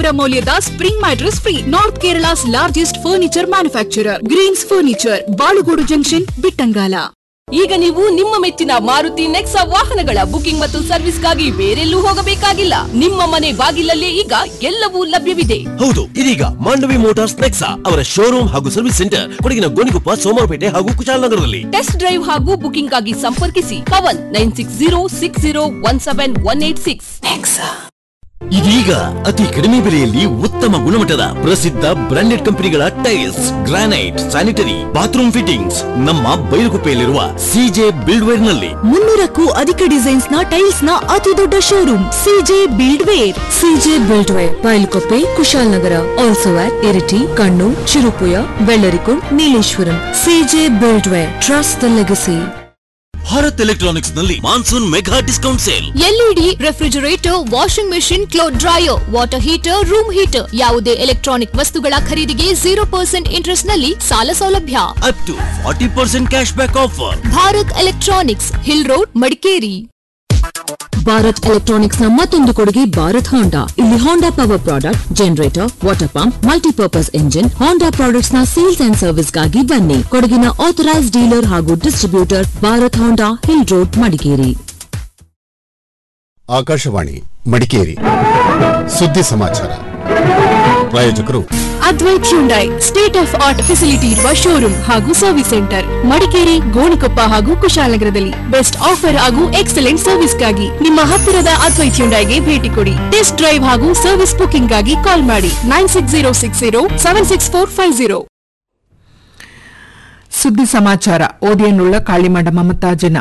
ಸಾವಿರ ಮೌಲ್ಯದ spring mattress free north Kerala's largest furniture manufacturer Greens furniture Balugodu junction Bittangala ಈಗ ನೀವು ನಿಮ್ಮ ಮೆಚ್ಚಿನ ಮಾರುತಿ ನೆಕ್ಸಾ ವಾಹನಗಳ ಬುಕಿಂಗ್ ಮತ್ತು ಸರ್ವಿಸ್ಗಾಗಿ ಬೇರೆಲ್ಲೂ ಹೋಗಬೇಕಾಗಿಲ್ಲ ನಿಮ್ಮ ಮನೆ ಬಾಗಿಲಲ್ಲೇ ಈಗ ಎಲ್ಲವೂ ಲಭ್ಯವಿದೆ ಹೌದು ಇದೀಗ ಮಾಂಡವಿ ಮೋಟಾರ್ಸ್ ನೆಕ್ಸಾ ಅವರ ಶೋರೂಮ್ ಹಾಗೂ ಸರ್ವಿಸ್ ಸೆಂಟರ್ ಕೊಡಗಿನ ಗೋಣಿಕೊಪ್ಪ ಸೋಮವಾರಪೇಟೆ ಹಾಗೂ ಕುಶಾಲನಗರದಲ್ಲಿ ಟೆಸ್ಟ್ ಡ್ರೈವ್ ಹಾಗೂ ಬುಕಿಂಗ್ ಆಗಿ ಸಂಪರ್ಕಿಸಿ Pavan nine six zero six zero one seven one eight six ಇದೀಗ ಅತಿ ಕಡಿಮೆ ಬೆಲೆಯಲ್ಲಿ ಉತ್ತಮ ಗುಣಮಟ್ಟದ ಪ್ರಸಿದ್ಧ ಬ್ರಾಂಡೆಡ್ ಕಂಪನಿಗಳ tiles granite sanitary bathroom fittings ನಮ್ಮ ಬೈಲುಗುಪ್ಪೆಯಲ್ಲಿರುವ ಸಿಜೆ ಬಿಲ್ಡ್ವೇರ್ ನಲ್ಲಿ ಮುನ್ನೂರಕ್ಕೂ ಅಧಿಕ ಡಿಸೈನ್ಸ್ ನ ಟೈಲ್ಸ್ ನ ಅತಿ ದೊಡ್ಡ showroom CJ buildware CJ buildware Bylakuppe Kushalnagar also at Iritty Kannur Cherupuzha Vellarikund Nileshwaram CJ buildware trust the legacy Bharat electronics ನಲ್ಲಿ monsoon mega discount sale LED refrigerator washing machine cloth dryer water heater room heater ಯಾವುದೇ electronic ವಸ್ತುಗಳ ಖರೀದಿಗೆ zero percent interest ನಲ್ಲಿ ಸಾಲ ಸೌಲಭ್ಯ up to forty percent cash back offer Bharat electronics hill road Madikeri Bharat electronics ನ ಮತ್ತೊಂದು ಕೊಡುಗೆ ಭಾರತ್ ಹೋಂಡಾ ಇಲ್ಲಿ Honda power product generator water pump multipurpose engine Honda products ನ ಸೇಲ್ಸ್ ಅಂಡ್ ಸರ್ವಿಸ್ ಗಾಗಿ ಬನ್ನಿ ಕೊಡಗಿನ ಆಥರೈಸ್ ಡೀಲರ್ ಹಾಗೂ distributor Bharat Honda hill road Madikeri Akashvani Madikeri ಸುದ್ದಿ ಸಮಾಚಾರ ಪ್ರಾಯೋಜಕರು Advaith Hyundai state of art facility ಇರುವ ಶೋರೂಮ್ ಹಾಗೂ ಸರ್ವಿಸ್ ಸೆಂಟರ್ ಮಡಿಕೇರಿ ಗೋಣಿಕೊಪ್ಪ ಹಾಗೂ ಕುಶಾಲನಗರದಲ್ಲಿ ಬೆಸ್ಟ್ ಆಫರ್ ಹಾಗೂ ಎಕ್ಸಲೆಂಟ್ ಸರ್ವಿಸ್ಗಾಗಿ ನಿಮ್ಮ ಹತ್ತಿರದ ಅದ್ವೈತ್ ಹ್ಯುಂಡೈಗೆ ಭೇಟಿ ಕೊಡಿ ಟೆಸ್ಟ್ ಡ್ರೈವ್ ಹಾಗೂ ಸರ್ವಿಸ್ ಬುಕಿಂಗ್ ಗಾಗಿ ಕಾಲ್ ಮಾಡಿ nine six zero six zero seven six four five zero ಸುದ್ದಿ ಸಮಾಚಾರ ಓದಿಯನ್ನುಳ್ಳ ಕಾಳಿಮಡ ಮಮತಾಜನ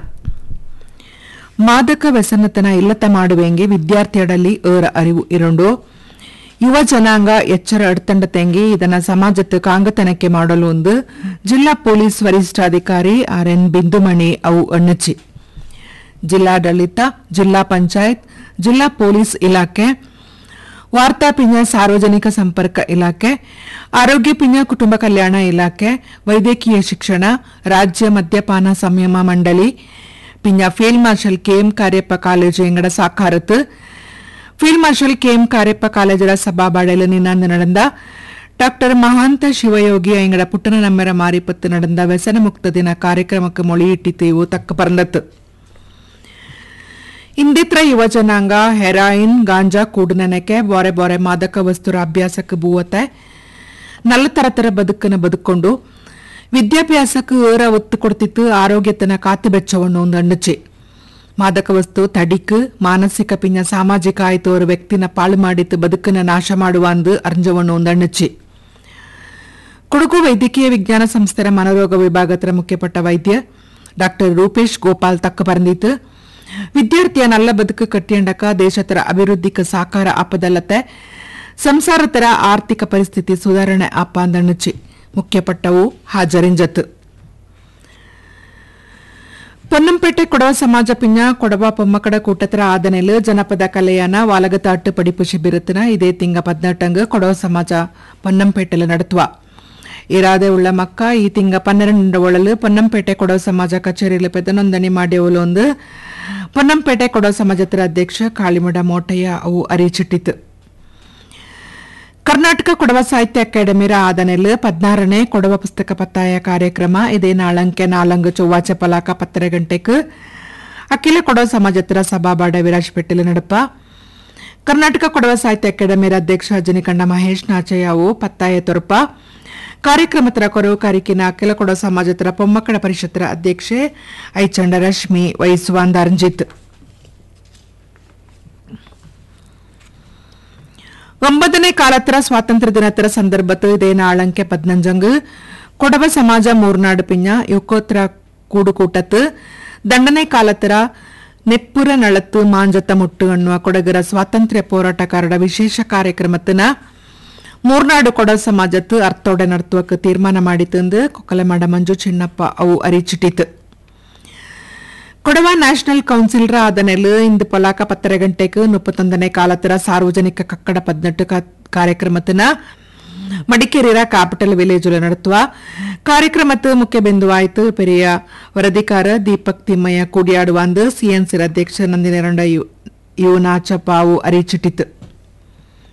ಮಾದಕ ವ್ಯಸನತನ ಇಲ್ಲತ ಮಾಡುವೆಂಗೆ ವಿದ್ಯಾರ್ಥಿಯಡಲ್ಲಿ ಏರ ಅರಿವು ಇರುಂಡು ಯುವ ಜನಾಂಗ ಎಚ್ಚರ ಎಡ್ತಂಡತೆಂಗೆ ಇದನ್ನ ಸಮಾಜತ್ತು ಕಾಂಗತನಕ್ಕೆ ಮಾಡಲು ಒಂದು ಜಿಲ್ಲಾ ಪೊಲೀಸ್ ವರಿಷ್ಠಾಧಿಕಾರಿ ಆರ್ ಎನ್ ಬಿಂದುಮಣಿ ಅವು ಅಣ್ಣಚಿ ಜಿಲ್ಲಾಡಳಿತ ಜಿಲ್ಲಾ ಪಂಚಾಯತ್ ಜಿಲ್ಲಾ ಪೊಲೀಸ್ ಇಲಾಖೆ ವಾರ್ತಾ ಪಿಂಜ ಸಾರ್ವಜನಿಕ ಸಂಪರ್ಕ ಇಲಾಖೆ ಆರೋಗ್ಯ ಪಿಂಜ ಕುಟುಂಬ ಕಲ್ಯಾಣ ಇಲಾಖೆ ವೈದ್ಯಕೀಯ ಶಿಕ್ಷಣ ರಾಜ್ಯ ಮದ್ಯಪಾನ ಸಂಯಮ ಮಂಡಳಿ ಪಿಂಜ field marshal KM Cariappa college ಎಂಗಡ ಸಾಕಾರತ್ತು ಫೀಲ್ಡ್ ಮಾರ್ಷಲ್ ಕೆಎಂ ಕಾರ್ಯಪ್ಪ ಕಾಲೇಜರ ಸಭಾಬಾಡೆಲು ನಿನ್ನಾಂದು நடந்த டாக்டர் மகாந்த சிவயோகி எங்கட புட்டன நம்பர மாரிப்பத்து நடந்த ವ್ಯಸನ ಮುಕ್ತ ದಿನ ಕಾರ್ಯಕ್ರಮಕ್ಕೆ ಮೊಳೆಯಿಟ್ಟಿದ್ದೇವು ತಕ್ಕ ಪರಂದತ್ತು ಇಂದಿತ್ರ ಯುವ ಜನಾಂಗ ಹೆರಾಯಿನ್ ಗಾಂಜಾ ಕೂಡನನಕ್ಕೆ ಬಾರೆ ಬಾರೆ ಮಾದಕ ವಸ್ತುರ ಅಭ್ಯಾಸಕ್ಕೆ ಬೂವತ್ತೆ ನಲ್ಲತರತರ ಬದುಕನ್ನ ಬದುಕೊಂಡು ವಿದ್ಯಾಭ್ಯಾಸಕ್ಕೆ ಏರ ಒತ್ತು ಕೊಡ್ತಿತ್ತು ಆರೋಗ್ಯತನ ಕಾತು ಬೆಚ್ಚವನ್ನು ಒಂದು ಅಣ್ಣಚೆ ಮಾದಕ ವಸ್ತು ತಡಿಕ್ ಮಾನಸಿಕ ಪಿಂಜ ಸಾಮಾಜಿಕ ಆಯ್ತು ஒரு ವ್ಯಕ್ತಿನ ಪಾಳು ಮಾಡಿತ್ತು ಬದುಕನ್ನ ನಾಶ ಮಾಡುವ ಅಂದು ಅರ್ಜವನ್ನು ಒಂದು ಅಣ್ಣಚೆ ಕೊಡಗು ವೈದ್ಯಕೀಯ ವಿಜ್ಞಾನ ಸಂಸ್ಥೆರ ಮನೋರೋಗ ವಿಭಾಗದ ಮುಖ್ಯಪಟ್ಟ ವೈದ್ಯ ಡಾಕ್ಟರ್ ರೂಪೇಶ್ ಗೋಪಾಲ್ ತಕ್ಕ ಬರೆದಿತ್ತು ವಿದ್ಯಾರ್ಥಿಯ ನಲ್ಲ ಬದುಕು ಕಟ್ಟಿಯಂಡಕ ದೇಶತರ ಅಭಿವೃದ್ಧಿಗೆ ಸಾಕಾರ ಆಪದಲ್ಲತೆ ಸಂಸಾರತರ ಆರ್ಥಿಕ ಪರಿಸ್ಥಿತಿ ಸುಧಾರಣೆ ಆಪ ಅಂದಣ್ಣಚಿ ಮುಖ್ಯಪಟ್ಟವು ಹಾಜರಿಂಜತ್ತು பொன்னம்பேட்டை கொடவ சமாஜ பிஞ்ச கொடவ பொம்மக்கட கூட்டத்திர ஆதனையில் ಜನಪದ ಕಲೆಯನ ವಾಲಗತಾಟ್ಟು ಪಡಿಪು ಶಿಬಿರத்திನ ಇದೇ ತಿಂಗ ಪದ್ನೆಟ್ಟಂಗ ಕೊಡವ ಸಮಾಜ பொன்னம்பேட்டையில் நடத்துவா ಇರಾದೆ ಉಳ್ಳ ಮಕ್ಕ ಈ ತಿಂಗ ಪನ್ನೆರಡು ಒಳಲು ಪೊನ್ನಂಪೇಟೆ ಕೊಡವ ಸಮಾಜ ಕಚೇರಿಯಲ್ಲಿ ಪೆದ್ದ ನೋಂದಣಿ ಮಾಡ್ಯವಲು ಒಂದು ಪೊನ್ನಂಪೇಟೆ ಕೊಡವ ಸಮಾಜದ ಅಧ್ಯಕ್ಷ ಕಾಳಿಮಡ ಮೋಟಯ್ಯ ಅವು ಅರಿಚಿಟ್ಟಿತು ಕರ್ನಾಟಕ ಕೊಡವ ಸಾಹಿತ್ಯ ಅಕಾಡೆಮಿರ ಆದನೆಲ್ ಪದ್ನಾರನೇ ಕೊಡವ ಪುಸ್ತಕ ಪತ್ತಾಯ ಕಾರ್ಯಕ್ರಮ ಇದೇ ನಾಳಂಕೆ ನಾಲಂಗು ಚೊವ್ವಾಚೆ ಪಲಾಕ ಪತ್ತರ ಗಂಟೆಕ್ ಅಖಿಲ ಕೊಡವ ಸಮಾಜತ್ರ ಸಭಾಬಾಡ ವಿರಾಜಪೇಟೆಲ್ ನಡಪ ಕರ್ನಾಟಕ ಕೊಡವ ಸಾಹಿತ್ಯ ಅಕಾಡೆಮಿರ ಅಧ್ಯಕ್ಷ ಜನಿಕಂಡ ಮಹೇಶ್ ನಾಚಯ್ಯ ಅವು ಪತ್ತಾಯ ತೊರಪ ಕಾರ್ಯಕ್ರಮತರ ಕೊರವು ಕಾರಿಕಿನ ಅಖಿಲ ಕೊಡವ ಸಮಾಜತ್ರ ಪೊಮ್ಮಕ್ಕಳ ಪರಿಷತ್ತರ ಅಧ್ಯಕ್ಷೆ ಐಚಂಡ ರಶ್ಮಿ ವಹಿಸುವಂದ ರಂಜಿತ್ ಒಂಬತ್ತನೇ ಕಾಲತ್ತರ ಸ್ವಾತಂತ್ರ್ಯ ದಿನತರ ಸಂದರ್ಭತ್ತು ಇದೇ ನಾಳಂಕೆ ಪದ್ನಂಜಂಗ್ ಕೊಡವ ಸಮಾಜ ಮೂರ್ನಾಡು ಪಿಂಜ ಯುಕೋತ್ರ ಕೂಡುಕೂಟತ್ತು ದಂಡನೆ ಕಾಲತ್ತರ ನೆಪ್ಪುರ ನಳತ್ತು ಮಾಂಜತ್ತ ಮುಟ್ಟು ಅನ್ನುವ ಕೊಡಗರ ಸ್ವಾತಂತ್ರ್ಯ ಹೋರಾಟಗಾರರ ವಿಶೇಷ ಕಾರ್ಯಕ್ರಮத்திನ ಮೂರ್ನಾಡು ಕೊಡವ ಸಮಾಜತ್ತು ಅರ್ಥೋಡೆ ನಡ್ತುವಕ್ಕೆ ತೀರ್ಮಾನ ಮಾಡಿತಂದು ಕೊಕ್ಕಲಮಾಡ ಮಂಜು ಚಿನ್ನಪ್ಪ ಅವು ಅರಿಚಿಟ್ಟಿತು ಕೊಡವ ನ್ಯಾಷನಲ್ ಕೌನ್ಸಿಲ್ರ ಆದನೆಲ್ ಇಂದು ಪೊಲಾಕ ಪತ್ತರ ಗಂಟೆಗೆ ಮುಪ್ಪತ್ತೊಂದನೇ ಕಾಲತ್ತರ ಸಾರ್ವಜನಿಕ ಕಕ್ಕಡ ಪದ್ನೆಟ್ಟು ಕಾರ್ಯಕ್ರಮத்திನ ಮಡಿಕೇರಿರ ಕ್ಯಾಪಿಟಲ್ ವಿಲೇಜ್ ನಡೆಸುವ ಕಾರ್ಯಕ್ರಮತ್ತು ಮುಖ್ಯ ಬಿಂದುವಾಯಿತು ಪೆರಿಯ ವರದಿಕಾರ ದೀಪಕ್ ತಿಮ್ಮಯ್ಯ ಕೂಡಿಯಾಡುವಂದು ಸಿಎನ್ಸಿ ಅಧ್ಯಕ್ಷ ನಂದಿನೇರಂಡ ಯು ನಾಚಪ್ಪ ಅವು ಅರಿಚಿಟ್ಟಿತು